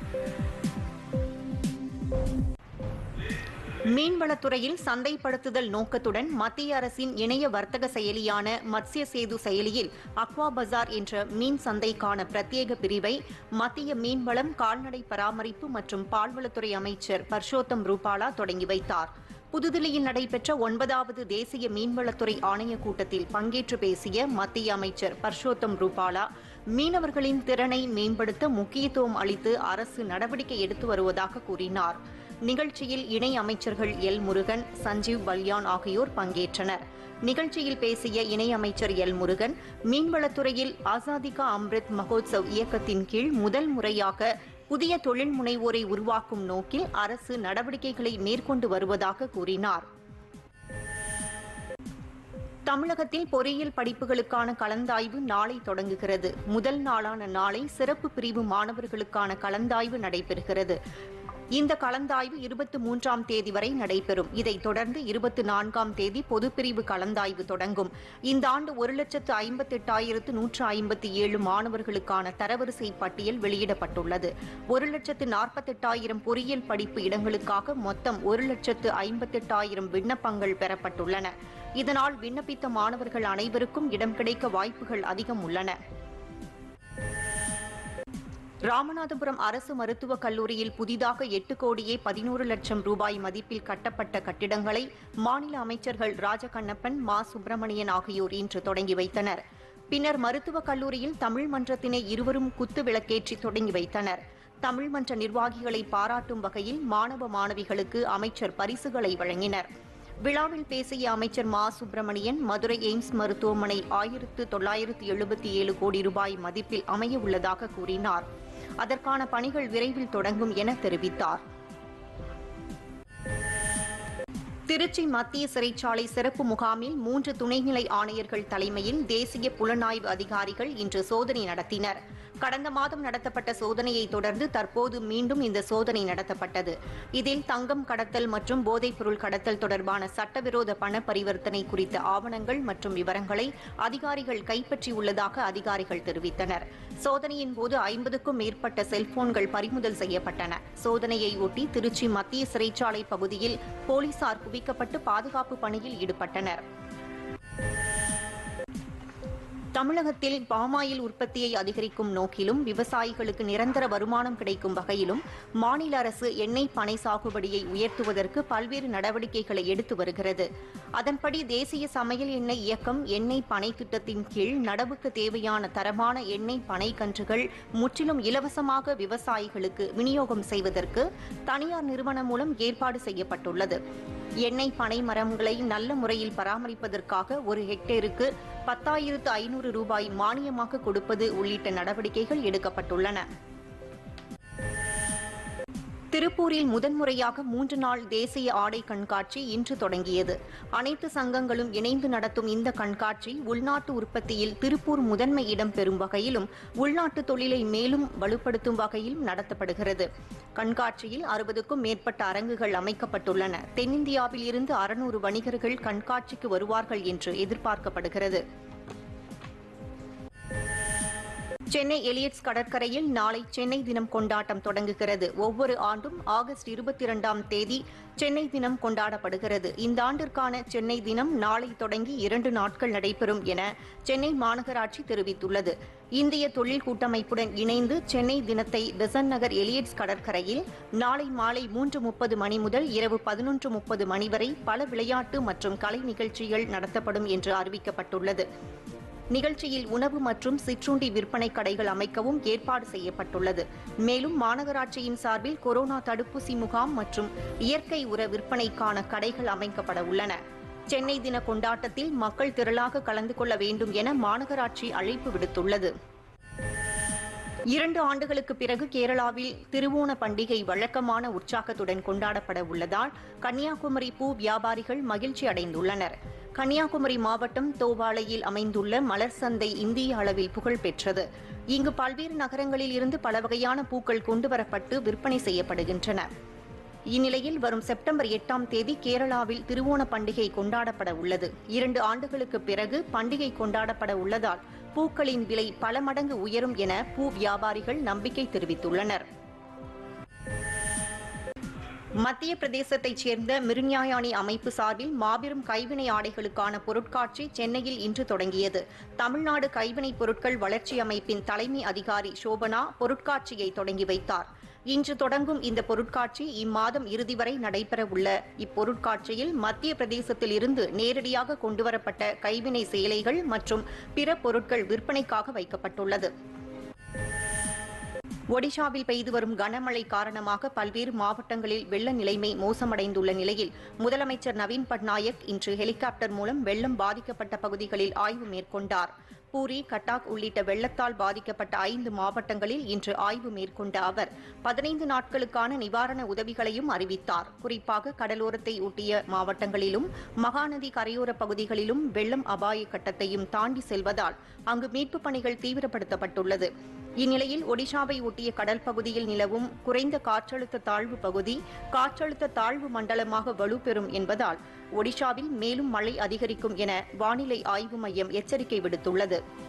மீன்வளத்துறையில் சந்தைப்படுத்துதல் நோக்கத்துடன் மத்திய அரசின் இணைய வர்த்தக செயலியான மத்ஸ்ய சேது செயலியில் அக்வா பஜார் என்ற மீன் சந்தைக்கான பிரத்யேக பிரிவை மத்திய மீன்வளம் கால்நடை பராமரிப்பு மற்றும் பால்வளத்துறை அமைச்சர் பர்ஷோத்தம் ரூபாலா தொடங்கி வைத்தார் புதுதில்லியில் நடைபெற்ற ஒன்பதாவது தேசிய மீன்வளத்துறை ஆணையக் கூட்டத்தில் பங்கேற்று பேசிய மத்திய அமைச்சர் பர்ஷோத்தம் ரூபாலா மீனவர்களின் திறனை மேம்படுத்த முக்கியத்துவம் அளித்து அரசு நடவடிக்கை எடுத்து வருவதாக கூறினார் நிகழ்ச்சியில் இணை அமைச்சர்கள் எல் முருகன் சஞ்சீவ் பல்யான் ஆகியோர் பங்கேற்றனர் நிகழ்ச்சியில் பேசிய இணை அமைச்சர் எல் முருகன் மீன்வளத்துறையில் ஆசாதிகா அம்ரித் மகோத்சவ் இயக்கத்தின் கீழ் முதல் முறையாக புதிய தொழில் முனைவோரை உருவாக்கும் நோக்கில் அரசு நடவடிக்கைகளை மேற்கொண்டு வருவதாக கூறினார் தமிழகத்தில் பொறியியல் படிப்புகளுக்கான கலந்தாய்வு நாளை தொடங்குகிறது முதல் நாளான நாளை சிறப்பு பிரிவு மாணவர்களுக்கான கலந்தாய்வு நடைபெறுகிறது இந்த கலந்தாய்வு இருபத்தி மூன்றாம் தேதி வரை நடைபெறும் இதைத் தொடர்ந்து இருபத்தி நான்காம் தேதி பொதுப்பிரிவு கலந்தாய்வு தொடங்கும் இந்த ஆண்டு ஒரு லட்சத்து ஐம்பத்தெட்டாயிரத்து நூற்று ஐம்பத்தி ஏழு மாணவர்களுக்கான தரவரிசை பட்டியல் வெளியிடப்பட்டுள்ளது ஒரு லட்சத்து நாற்பத்தெட்டாயிரம் பொறியியல் படிப்பு இடங்களுக்காக மொத்தம் ஒரு லட்சத்து ஐம்பத்தெட்டாயிரம் விண்ணப்பங்கள் பெறப்பட்டுள்ளன இதனால் விண்ணப்பித்த மாணவர்கள் அனைவருக்கும் இடம் கிடைக்க வாய்ப்புகள் அதிகம் உள்ளன ராமநாதபுரம் அரசு மருத்துவக் கல்லூரியில் புதிதாக எட்டு கோடியே பதினோரு லட்சம் ரூபாய் மதிப்பில் கட்டப்பட்ட கட்டிடங்களை மாநில அமைச்சர்கள் ராஜகண்ணப்பன் மா சுப்பிரமணியன் ஆகியோர் இன்று தொடங்கி வைத்தனர் பின்னர் மருத்துவக் கல்லூரியில் தமிழ் மன்றத்தினை இருவரும் குத்து விளக்கேற்றி தொடங்கி வைத்தனர் தமிழ் மன்ற நிர்வாகிகளை பாராட்டும் வகையில் மாணவ மாணவிகளுக்கு அமைச்சர் பரிசுகளை வழங்கினர் விழாவில் பேசிய அமைச்சர் மா சுப்பிரமணியன் மதுரை எய்ம்ஸ் மருத்துவமனை ஆயிரத்து தொள்ளாயிரத்து எழுபத்தி ஏழு கோடி ரூபாய் மதிப்பில் அமைய உள்ளதாக கூறினார் அதற்கான பணிகள் விரைவில் தொடங்கும் என தெரிவித்தார் திருச்சி மத்திய சிறைச்சாலை சிறப்பு முகாமில் மூன்று துணைநிலை ஆணையர்கள் தலைமையில் தேசிய புலனாய்வு அதிகாரிகள் இன்று சோதனை நடத்தினர் கடந்த மாதம் நடத்தப்பட்ட சோதனையை தொடர்ந்து தற்போது மீண்டும் இந்த சோதனை நடத்தப்பட்டது இதில் தங்கம் கடத்தல் மற்றும் போதைப்பொருள் கடத்தல் தொடர்பான சட்டவிரோத பண பரிவர்த்தனை குறித்த ஆவணங்கள் மற்றும் விவரங்களை அதிகாரிகள் கைப்பற்றியுள்ளதாக அதிகாரிகள் தெரிவித்தனர் சோதனையின் போது ஐம்பதுக்கும் மேற்பட்ட செல்போன்கள் பறிமுதல் செய்யப்பட்டன சோதனையை ஒட்டி திருச்சி மத்திய சிறைச்சாலை பகுதியில் போலீசார் குவிக்கப்பட்டு பாதுகாப்பு பணியில் ஈடுபட்டனர் தமிழகத்தில் பாமாயில் உற்பத்தியை அதிகரிக்கும் நோக்கிலும் விவசாயிகளுக்கு நிரந்தர வருமானம் கிடைக்கும் வகையிலும் மாநில அரசு எண்ணெய் பனை சாகுபடியை உயர்த்துவதற்கு பல்வேறு நடவடிக்கைகளை எடுத்து வருகிறது அதன்படி தேசிய சமையல் எண்ணெய் இயக்கம் எண்ணெய் பனை திட்டத்தின் கீழ் நடவுக்கு தேவையான தரமான எண்ணெய் பனை கன்றுகள் முற்றிலும் இலவசமாக விவசாயிகளுக்கு விநியோகம் செய்வதற்கு தனியார் நிறுவனம் மூலம் ஏற்பாடு செய்யப்பட்டுள்ளது எண்ணெய் பனை மரங்களை நல்ல முறையில் பராமரிப்பதற்காக ஒரு ஹெக்டேருக்கு பத்தாயிரத்து ஐநூறு ரூபாய் மானியமாக கொடுப்பது உள்ளிட்ட நடவடிக்கைகள் எடுக்கப்பட்டுள்ளன திருப்பூரில் முதன்முறையாக மூன்று நாள் தேசிய ஆடை கண்காட்சி இன்று தொடங்கியது அனைத்து சங்கங்களும் இணைந்து நடத்தும் இந்த கண்காட்சி உள்நாட்டு உற்பத்தியில் திருப்பூர் முதன்மை இடம் பெறும் வகையிலும் உள்நாட்டு தொழிலை மேலும் வலுப்படுத்தும் வகையிலும் நடத்தப்படுகிறது கண்காட்சியில் அறுபதுக்கும் மேற்பட்ட அரங்குகள் அமைக்கப்பட்டுள்ளன தென்னிந்தியாவில் இருந்து அறுநூறு வணிகர்கள் கண்காட்சிக்கு வருவார்கள் என்று எதிர்பார்க்கப்படுகிறது சென்னை எலியட்ஸ் கடற்கரையில் நாளை சென்னை தினம் கொண்டாட்டம் தொடங்குகிறது ஒவ்வொரு ஆண்டும் ஆகஸ்ட் இருபத்தி இரண்டாம் தேதி சென்னை தினம் கொண்டாடப்படுகிறது இந்த ஆண்டிற்கான சென்னை தினம் நாளை தொடங்கி இரண்டு நாட்கள் நடைபெறும் என சென்னை மாநகராட்சி தெரிவித்துள்ளது இந்திய தொழில் கூட்டமைப்புடன் இணைந்து சென்னை தினத்தை பெசன் நகர் எலியட்ஸ் கடற்கரையில் நாளை மாலை மூன்று முப்பது மணி முதல் இரவு பதினொன்று முப்பது மணி வரை பல விளையாட்டு மற்றும் கலை நிகழ்ச்சிகள் நடத்தப்படும் என்று அறிவிக்கப்பட்டுள்ளது நிகழ்ச்சியில் உணவு மற்றும் சிற்றுண்டி விற்பனை கடைகள் அமைக்கவும் ஏற்பாடு செய்யப்பட்டுள்ளது மேலும் மாநகராட்சியின் சார்பில் கொரோனா தடுப்பூசி முகாம் மற்றும் இயற்கை உர விற்பனைக்கான கடைகள் அமைக்கப்பட உள்ளன சென்னை தின கொண்டாட்டத்தில் மக்கள் திரளாக கலந்து கொள்ள வேண்டும் என மாநகராட்சி அழைப்பு விடுத்துள்ளது இரண்டு ஆண்டுகளுக்கு பிறகு கேரளாவில் திருவோண பண்டிகை வழக்கமான உற்சாகத்துடன் கொண்டாடப்பட உள்ளதால் கன்னியாகுமரி பூ வியாபாரிகள் மகிழ்ச்சி அடைந்துள்ளனர் கன்னியாகுமரி மாவட்டம் தோவாளையில் அமைந்துள்ள மலர் சந்தை இந்திய அளவில் புகழ் பெற்றது இங்கு பல்வேறு நகரங்களில் இருந்து பல வகையான பூக்கள் கொண்டுவரப்பட்டு விற்பனை செய்யப்படுகின்றன இந்நிலையில் வரும் செப்டம்பர் எட்டாம் தேதி கேரளாவில் திருவோண பண்டிகை கொண்டாடப்பட உள்ளது இரண்டு ஆண்டுகளுக்கு பிறகு பண்டிகை கொண்டாடப்பட உள்ளதால் பூக்களின் விலை பல மடங்கு உயரும் என பூ வியாபாரிகள் நம்பிக்கை தெரிவித்துள்ளனர் மத்திய பிரதேசத்தைச் சேர்ந்த மிருஞாயானி அமைப்பு சார்பில் மாபெரும் கைவினை ஆடைகளுக்கான பொருட்காட்சி சென்னையில் இன்று தொடங்கியது தமிழ்நாடு கைவினைப் பொருட்கள் வளர்ச்சி அமைப்பின் தலைமை அதிகாரி சோபனா பொருட்காட்சியை தொடங்கி வைத்தார் இன்று தொடங்கும் இந்த பொருட்காட்சி இம்மாதம் இறுதி வரை நடைபெறவுள்ள இப்பொருட்காட்சியில் மத்திய பிரதேசத்தில் இருந்து நேரடியாக கொண்டுவரப்பட்ட கைவினை சேலைகள் மற்றும் பிற பொருட்கள் விற்பனைக்காக வைக்கப்பட்டுள்ளது ஒடிஷாவில் பெய்து வரும் கனமழை காரணமாக பல்வேறு மாவட்டங்களில் வெள்ள நிலைமை மோசமடைந்துள்ள நிலையில் முதலமைச்சர் நவீன் பட்நாயக் இன்று ஹெலிகாப்டர் மூலம் வெள்ளம் பாதிக்கப்பட்ட பகுதிகளில் ஆய்வு மேற்கொண்டார் பூரி கட்டாக் உள்ளிட்ட வெள்ளத்தால் பாதிக்கப்பட்ட ஐந்து மாவட்டங்களில் இன்று ஆய்வு மேற்கொண்ட அவர் பதினைந்து நாட்களுக்கான நிவாரண உதவிகளையும் அறிவித்தார் குறிப்பாக கடலோரத்தை ஒட்டிய மாவட்டங்களிலும் மகாநதி கரையோர பகுதிகளிலும் வெள்ளம் அபாய கட்டத்தையும் தாண்டி செல்வதால் அங்கு மீட்புப் பணிகள் தீவிரப்படுத்தப்பட்டுள்ளது இந்நிலையில் ஒடிஷாவை ஒட்டிய கடல் பகுதியில் நிலவும் குறைந்த காற்றழுத்த தாழ்வு பகுதி காற்றழுத்த தாழ்வு மண்டலமாக வலுப்பெறும் என்பதால் ஒடிஷாவில் மேலும் மழை அதிகரிக்கும் என வானிலை ஆய்வு மையம் எச்சரிக்கை விடுத்துள்ளது